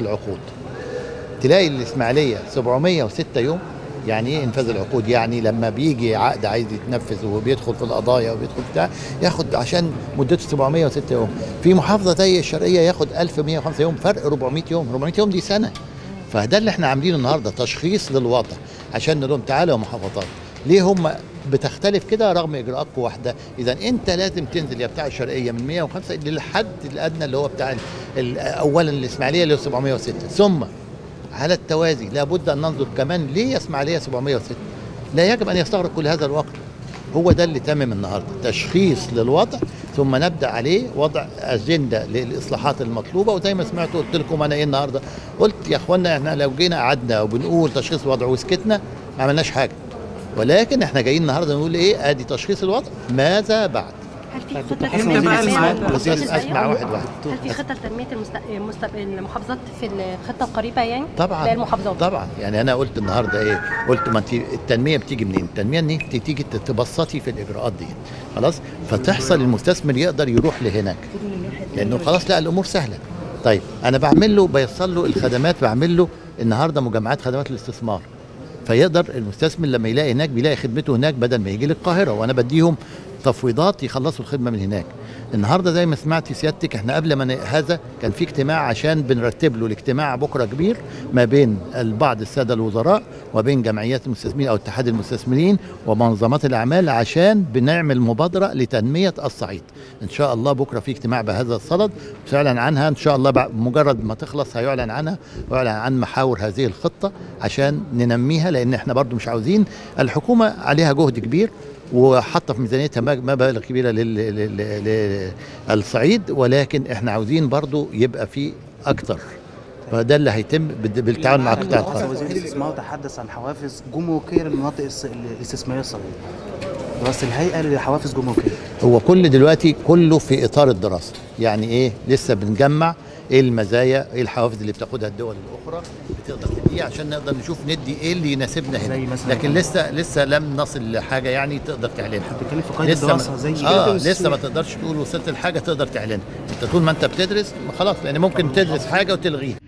العقود تلاقي الاسماعيليه 706 يوم يعني ايه انفاذ العقود يعني لما بيجي عقد عايز يتنفذ وبيدخل في القضايا وبيدخل بتاع ياخد عشان مدته 706 يوم في محافظه زي الشرقيه ياخد 1105 يوم فرق 400 يوم 400 يوم دي سنه فده اللي احنا عاملينه النهارده تشخيص للوضع عشان نقول لهم تعالوا يا محافظات ليه هم بتختلف كده رغم اجراءاتكم واحده اذا انت لازم تنزل يا بتاع الشرقيه من 105 للحد الادنى اللي هو بتاع ال- ال- اولا الاسماعيليه اللي هو 706 ثم على التوازي لابد ان ننظر كمان ليه اسماعيليه 706 لا يجب ان يستغرق كل هذا الوقت هو ده اللي تمم النهارده تشخيص للوضع ثم نبدا عليه وضع اجنده للاصلاحات المطلوبه وزي ما سمعتوا قلت لكم انا ايه النهارده قلت يا اخوانا احنا لو جينا قعدنا وبنقول تشخيص الوضع وسكتنا ما عملناش حاجه ولكن احنا جايين النهارده نقول ايه ادي تشخيص الوضع ماذا بعد هل في طيب، خطه دكتور تنميه حسن، المستقبل اسمع- المحافظات بس اسمع الجاية؟ واحد واحد هل في خطه لتنميه المست... المست... المحافظات في الخطه القريبه يعني؟ طبعا لا المحافظات طبعا يعني انا قلت النهارده ايه قلت ما انت التنميه بتيجي منين التنميه ان انت تيجي تبسطي في الاجراءات دي خلاص فتحصل المستثمر يقدر يروح لهناك لانه خلاص لا الامور سهله طيب انا بعمل له بيصل له الخدمات بعمل له النهارده مجمعات خدمات الاستثمار فيقدر المستثمر لما يلاقي هناك بيلاقي خدمته هناك بدل ما يجي للقاهره وانا بديهم تفويضات يخلصوا الخدمه من هناك النهارده زي ما سمعت سيادتك احنا قبل ما ن- هذا كان في اجتماع عشان بنرتب له الاجتماع بكره كبير ما بين بعض الساده الوزراء وبين جمعيات المستثمرين او اتحاد المستثمرين ومنظمات الاعمال عشان بنعمل مبادره لتنميه الصعيد ان شاء الله بكره في اجتماع بهذا الصدد سيعلن عنها ان شاء الله بعد مجرد ما تخلص هيعلن عنها ويعلن عن محاور هذه الخطه عشان ننميها لان احنا برضو مش عاوزين الحكومه عليها جهد كبير وحاطه في ميزانيتها مب- مبالغ كبيره لل- لل- لل- للصعيد ولكن احنا عاوزين برضو يبقى في اكتر فده اللي هيتم بال- بالتعاون مع قطاع حسن الخاص وزير الاستثمار تحدث عن حوافز جمركيه للمناطق الس- الاستثماريه الصغيره بس الهيئه لحوافز جمركيه هو كل دلوقتي كله في اطار الدراسه يعني ايه لسه بنجمع ايه المزايا ايه الحوافز اللي بتاخدها الدول الاخرى بتقدر تديها عشان نقدر نشوف ندي ايه اللي يناسبنا زي هنا مثلاً لكن لسه لسه لم نصل لحاجه يعني تقدر تعلنها بتتكلم في قيد لسه الدراسه ما زي اه لسه ما تقدرش تقول وصلت لحاجه تقدر تعلنها انت طول ما انت بتدرس خلاص لان ممكن تدرس حاجه وتلغيها